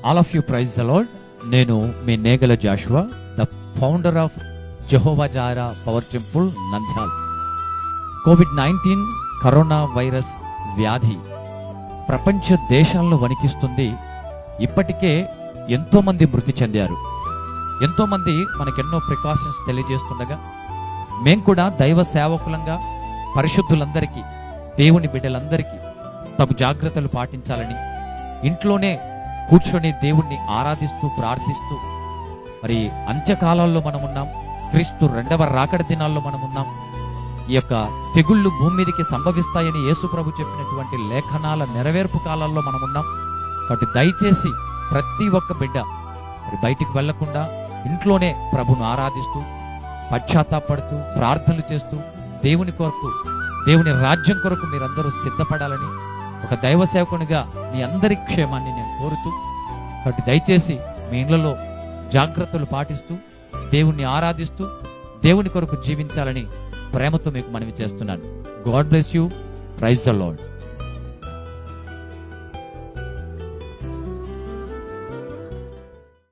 all of you praise the lord నేను మీ నేగల Joshua the founder of Jehovah Jireh power temple Nandyal COVID nineteen corona virus వ్యాధి ప్రపంచ దేశాలను వణికిస్తుంది ఇప్పటికే ఎంతో మంది మృతి చెందారు ఎంతో మంది మనకెన్నో ప్రికాషన్స్ తెలియజేస్తుండగా మేం కూడా దైవ సేవకులంగా పరిశుద్ధులందరికీ దేవుని బిడ్డలందరికీ తగు జాగ్రత్తలు పాటించాలని ఇంట్లోనే కూర్చొని దేవుణ్ణి ఆరాధిస్తూ ప్రార్థిస్తూ మరి అంత్యకాలాల్లో మనం ఉన్నాం క్రీస్తు రెండవ రాకడ దినాల్లో మనం ఉన్నాం ఈ యొక్క తెగుళ్ళు భూమి మీదకి సంభవిస్తాయని యేసు ప్రభు చెప్పినటువంటి లేఖనాల నెరవేర్పు కాలాల్లో మనం ఉన్నాం కాబట్టి దయచేసి ప్రతి ఒక్క బిడ్డ మరి బయటికి వెళ్లకుండా ఇంట్లోనే ప్రభును ఆరాధిస్తూ పశ్చాత్తాపడుతూ ప్రార్థనలు చేస్తూ దేవుని కొరకు దేవుని రాజ్యం కొరకు మీరందరూ సిద్ధపడాలని ఒక దైవ సేవకునిగా మీ అందరి క్షేమాన్ని నేను కోరుతూ కాబట్టి దయచేసి మీ ఇళ్లలో జాగ్రత్తలు పాటిస్తూ దేవుణ్ణి ఆరాధిస్తూ దేవుని కొరకు జీవించాలని ప్రేమతో మీకు మనవి చేస్తున్నాను God bless you praise the lord